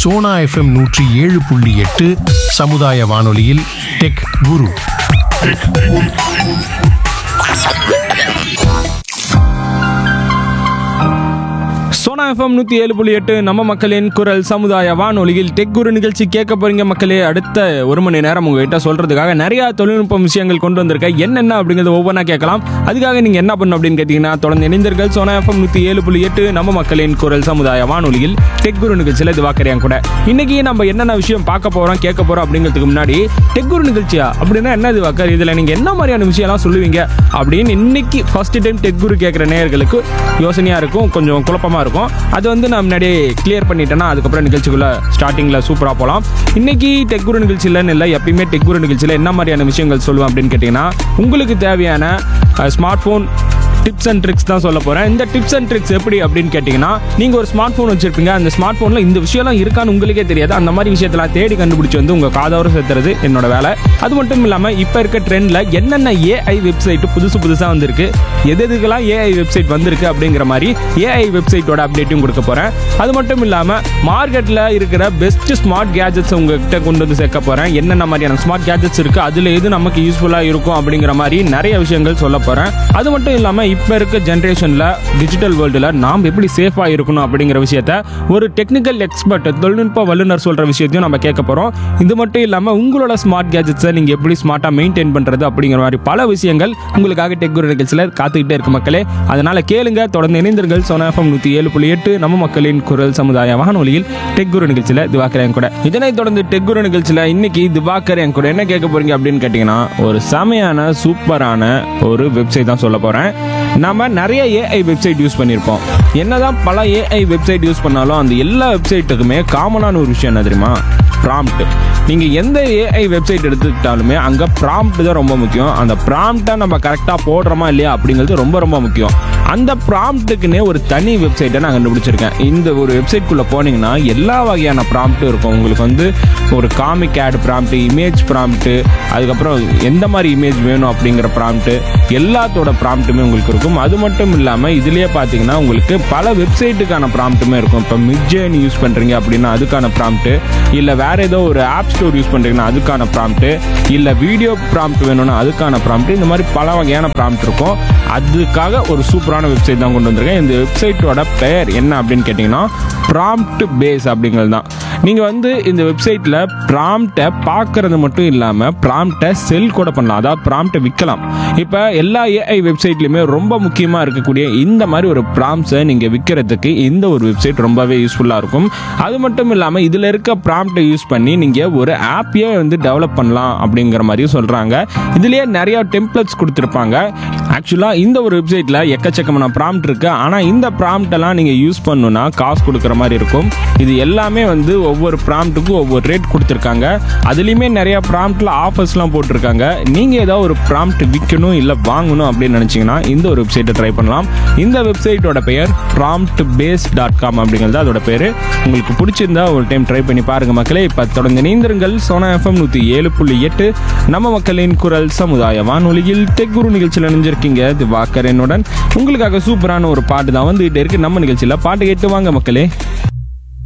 Sona FM நூற்றி ஏழு புள்ளி எட்டு சமுதாய வானொலியில் டெக் குரு சோனா எஃப்எம் நூற்றி ஏழு புள்ளி எட்டு நம்ம மக்களின் குரல் சமுதாய வானொலியில் டெக் குரு நிகழ்ச்சி கேட்க போறீங்க மக்களே அடுத்த ஒரு மணி நேரம் உங்ககிட்ட சொல்றதுக்காக நிறைய தொழில்நுட்ப விஷயங்கள் கொண்டு வந்திருக்கேன் என்னென்ன அப்படிங்கிறது ஒவ்வொன்றா கேட்கலாம் அதுக்காக நீங்க என்ன பண்ணணும் அப்படின்னு கேட்டீங்கன்னா தொடர்ந்து இணைந்தீர்கள் சோனா எஃப்எம் நூற்றி ஏழு புள்ளி எட்டு நம்ம மக்களின் குரல் சமுதாய வானொலியில் டெக் குரு நிகழ்ச்சியில் இது வாக்கறியான் கூட இன்னைக்கு நம்ம என்னென்ன விஷயம் பார்க்க போறோம் கேட்க போறோம் அப்படிங்கிறதுக்கு முன்னாடி டெக் குரு நிகழ்ச்சியா அப்படின்னா என்ன இது வாக்கர் இதுல நீங்க என்ன மாதிரியான விஷயம்லாம் சொல்லுவீங்க அப்படின்னு இன்னைக்கு ஃபர்ஸ்ட் டைம் டெக் குரு கேட்குற நேயர்களுக்கு யோசனையா இருக்கும் கொஞ்சம் குழப்பமா இருக்கும் அது வந்து நான் முன்னாடியே கிளியர் பண்ணிட்டேன்னா அதுக்கப்புறம் நிகழ்ச்சிக்குள்ள ஸ்டார்டிங்ல சூப்பரா போகலாம் இன்னைக்கு டெக் குரு நிகழ்ச்சியிலன்னு இல்லை எப்பயுமே டெக் குரு நிகழ்ச்சியில் என்ன மாதிரியான விஷயங்கள் சொல்லுவேன் அப்படின்னு கேட்டிங்கன்னா உங்களுக்கு தேவையான smart phone tips and tricks தான் சொல்ல போகிறேன் இந்த டிப்ஸ் அண்ட் ட்ரிக்ஸ் எப்படி அப்படின்னு கேட்டிங்கன்னா நீங்கள் ஒரு ஸ்மார்ட் ஃபோன் வச்சிருப்பீங்க அந்த ஸ்மார்ட் ஃபோனில் இந்த விஷயம்லாம் இருக்கான்னு உங்களுக்கே தெரியாது அந்த மாதிரி விஷயத்தெல்லாம் தேடி கண்டுபிடிச்சி வந்து உங்கள் காதோர சேர்த்துறது என்னோட வேலை அது மட்டும் இல்லாமல் இப்போ இருக்க ட்ரெண்டில் என்னென்ன ஏஐ வெப்சைட் புதுசு புதுசாக வந்திருக்கு எது எதுக்கெல்லாம் ஏஐ வெப்சைட் வந்திருக்கு அப்படிங்கிற மாதிரி ஏஐ வெப்சைட்டோட அப்டேட்டும் கொடுக்க போகிறேன் அது மட்டும் இல்லாமல் மார்க்கெட்டில் இருக்கிற பெஸ்ட் ஸ்மார்ட் கேஜெட்ஸ் உங்ககிட்ட கொண்டு வந்து சேர்க்க போகிறேன் என்னென்ன மாதிரியான ஸ்மார்ட் கேஜெட்ஸ் இருக்குது அதில் எது நமக்கு யூஸ்ஃபுல்லாக இருக்கும் அப்படிங்கிற மாதிரி நிறைய விஷயங்கள் சொல்ல போகிறேன் அது மட்டும் இல்லாமல் இப்போ இருக்க ஜென்ரேஷனில் டிஜிட்டல் வேர்ல்டில் நாம் எப்படி சேஃபாக இருக்கணும் அப்படிங்கிற விஷயத்த ஒரு டெக்னிக்கல் எக்ஸ்பர்ட் தொழில்நுட்ப வல்லுநர் சொல்கிற விஷயத்தையும் நம்ம கேட்க போகிறோம் இது மட்டும் இல்லாமல் உங்களோட ஸ்மார்ட் கேஜெட்ஸை நீங்கள் எப்படி ஸ்மார்ட்டாக மெயின்டைன் பண்ணுறது அப்படிங்கிற மாதிரி பல விஷயங்கள் உங்களுக்காக டெக் குரு நிகழ்ச்சியில் காத்துக்கிட்டே இருக்கு மக்களே அதனால் கேளுங்க தொடர்ந்து இணைந்தீர்கள் சோனா எஃப்எம் நூற்றி ஏழு புள்ளி எட்டு நம்ம மக்களின் குரல் சமுதாய வானொலியில் டெக் குரு நிகழ்ச்சியில் திவாகர் என் கூட இதனைத் தொடர்ந்து டெக் குரு நிகழ்ச்சியில் இன்னைக்கு திவாகர் என் கூட என்ன கேட்க போறீங்க அப்படின்னு கேட்டிங்கன்னா ஒரு செமையான சூப்பரான ஒரு வெப்சைட் தான் சொல்ல போகிறேன் நாம நிறைய ஏஐ வெப்சைட் யூஸ் பண்ணியிருப்போம் என்னதான் பல ஏஐ வெப்சைட் யூஸ் பண்ணாலும் அந்த எல்லா வெப்சைட்டுக்குமே காமனான ஒரு விஷயம் என்ன தெரியுமா ப்ராம்ப்ட் நீங்கள் எந்த ஏஐ வெப்சைட் எடுத்துக்கிட்டாலுமே அங்கே ப்ராம்ப்ட் தான் ரொம்ப முக்கியம் அந்த ப்ராம்ப்டை நம்ம கரெக்டாக போடுறோமா இல்லையா அப்படிங்கிறது ரொம்ப ரொம்ப முக்கியம் அந்த ப்ராம்ப்ட்டுக்குன்னே ஒரு தனி வெப்சைட்டை நான் கண்டுபிடிச்சிருக்கேன் இந்த ஒரு வெப்சைட்குள்ளே போனீங்கன்னா எல்லா வகையான ப்ராம்ப்ட்டும் இருக்கும் உங்களுக்கு வந்து ஒரு comic ad prompt image prompt அதுக்கப்புறம் எந்த மாதிரி இமேஜ் வேணும் அப்படிங்கிற ப்ராம்ப்ட்டு எல்லாத்தோட ப்ராம்ப்ட்டுமே உங்களுக்கு இருக்கும் அது மட்டும் இல்லாமல் இதுலேயே பார்த்தீங்கன்னா உங்களுக்கு பல வெப்சைட்டுக்கான ப்ராம்ப்ட்டுமே இருக்கும் இப்போ மிட்ஜேன் யூஸ் பண்ணுறீங்க அப்படின்னா அதுக்கான ப்ராம்ப்ட்டு இல்லை வேற ஏதோ ஒரு ஆப் ஸ்டோர் யூஸ் பண்ணுறீங்கன்னா அதுக்கான ப்ராம்ப்ட்டு இல்லை வீடியோ ப்ராம்ப்ட் வேணும்னா அதுக்கான ப்ராம்ப்ட் இந்த மாதிரி பல வகையான ப்ராம்ப்ட் இருக்கும் அதுக்காக ஒரு சூப்பரான வெப்சைட் தான் கொண்டு வந்திருக்கேன் இந்த வெப்சைட்டோட பெயர் என்ன அப்படின்னு கேட்டிங்கன்னா ப்ராம்ப்ட் பேஸ் அப்படிங்கிறது தான் நீங்கள் வந்து இந்த வெப்சைட்டில் ப்ராம்ப்டை பார்க்கறது மட்டும் இல்லாமல் ப்ராம்ப்டை செல் கூட பண்ணலாம் அதாவது ப்ராம்ப்டை விற்கலாம் இப்போ எல்லா ஏஐ வெப்சைட்லையுமே ரொம்ப முக்கியமாக இருக்கக்கூடிய இந்த மாதிரி ஒரு ப்ராம்ப்ஸை நீங்கள் விற்கிறதுக்கு இந்த ஒரு வெப்சைட் ரொம்பவே யூஸ்ஃபுல்லாக இருக்கும் அது மட்டும் இல்லாமல் இதில் இருக்க ப்ராம்ப்டை யூஸ் பண்ணி நீங்கள் ஒரு ஆப்பையே வந்து டெவலப் பண்ணலாம் அப்படிங்கிற மாதிரியும் சொல்கிறாங்க இதுலேயே நிறைய டெம்ப்ளெட்ஸ் கொடுத்துருப்பாங்க ஆக்சுவலாக இந்த ஒரு வெப்சைட்டில் எக்கச்சக்கமான ப்ராம்ப்ட் இருக்குது ஆனால் இந்த ப்ராம்ப்டெல்லாம் நீங்கள் யூஸ் பண்ணணுன்னா காசு கொடுக்குற மாதிரி இருக்கும் இது எல்லாமே வந்து ஒவ்வொரு ப்ராம்ப்ட்டுக்கும் ஒவ்வொரு ரேட் கொடுத்துருக்காங்க அதுலேயுமே நிறைய ப்ராம்ப்டில் ஆஃபர்ஸ்லாம் போட்டிருக்காங்க நீங்கள் ஏதாவது ஒரு ப்ராம்ப்ட் விற்கணும் இல்லை வாங்கணும் அப்படின்னு நினச்சிங்கன்னா இந்த ஒரு வெப்சைட்டை ட்ரை பண்ணலாம் இந்த வெப்சைட்டோட பெயர் ப்ராம்ப்ட் பேஸ் டாட் காம் அப்படிங்கிறது அதோட பேர் உங்களுக்கு பிடிச்சிருந்தா ஒரு டைம் ட்ரை பண்ணி பாருங்க மக்களே இப்போ தொடர்ந்து இணைந்திருங்கள் சோனா எஃப்எம் நூற்றி ஏழு புள்ளி எட்டு நம்ம மக்களின் குரல் சமுதாய வானொலியில் டெக் குரு நிகழ்ச்சியில் நினைஞ்சிருக்கீங்க திவாகர் என்னுடன் உங்களுக்காக சூப்பரான ஒரு பாட்டு தான் வந்துகிட்டே இருக்கு நம்ம நிகழ்ச்சியில் பாட்டு கேட்டு வாங்க மக்களே